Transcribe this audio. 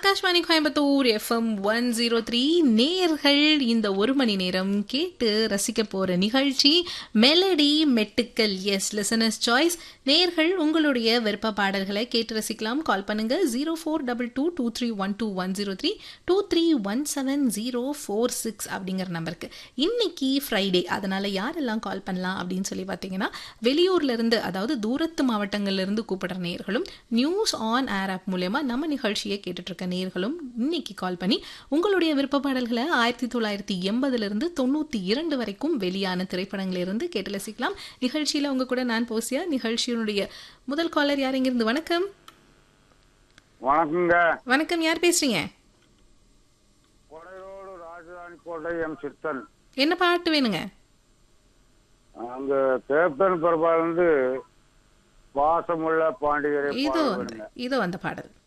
Akashvani Coimbatore FM one zero three நேர்கள் இந்த ஒரு மணி நேரம் கேட்டு ரசிக்க போற நிகழ்ச்சி மெலடி மெட்டுக்கல் எஸ் லிசனர்ஸ் சாய்ஸ் நேர்கள் உங்களுடைய விருப்ப பாடல்களை கேட்டு ரசிக்கலாம் கால் பண்ணுங்க zero four double two two three one two one zero three two three one seven zero four six அப்படிங்கிற நம்பருக்கு இன்னைக்கு ஃப்ரைடே அதனால யாரெல்லாம் கால் பண்ணலாம் அப்படின்னு சொல்லி பார்த்தீங்கன்னா வெளியூர்ல இருந்து அதாவது தூரத்து மாவட்டங்கள்ல இருந்து கூப்பிடுற நேர்களும் நியூஸ் ஆன் ஏர் ஆப் மூலயமா நம்ம நிகழ்ச்சியை கேட்டுட்டு இருக்க நேர்களும் இன்னைக்கு கால் பண்ணி உங்களுடைய விருப்ப பாடல்களை ஆயிரத்தி தொள்ளாயிரத்தி எண்பதுல இருந்து தொண்ணூத்தி இரண்டு வரைக்கும் வெளியான திரைப்படங்களிலிருந்து இருந்து கேட்டு ரசிக்கலாம் நிகழ்ச்சியில உங்க கூட நான் போசியா நிகழ்ச்சியினுடைய முதல் காலர் யார் இங்கிருந்து வணக்கம் வணக்கங்க வணக்கம் யார் பேசுறீங்க கொடையோடு ராஜதானி கோட்டை எம் சித்தன் என்ன பாட்டு வேணுங்க அங்க கேப்டன் பிரபா வந்து பாசமுள்ள பாண்டியரை இதோ பாட அந்த இதோ அந்த பாடல்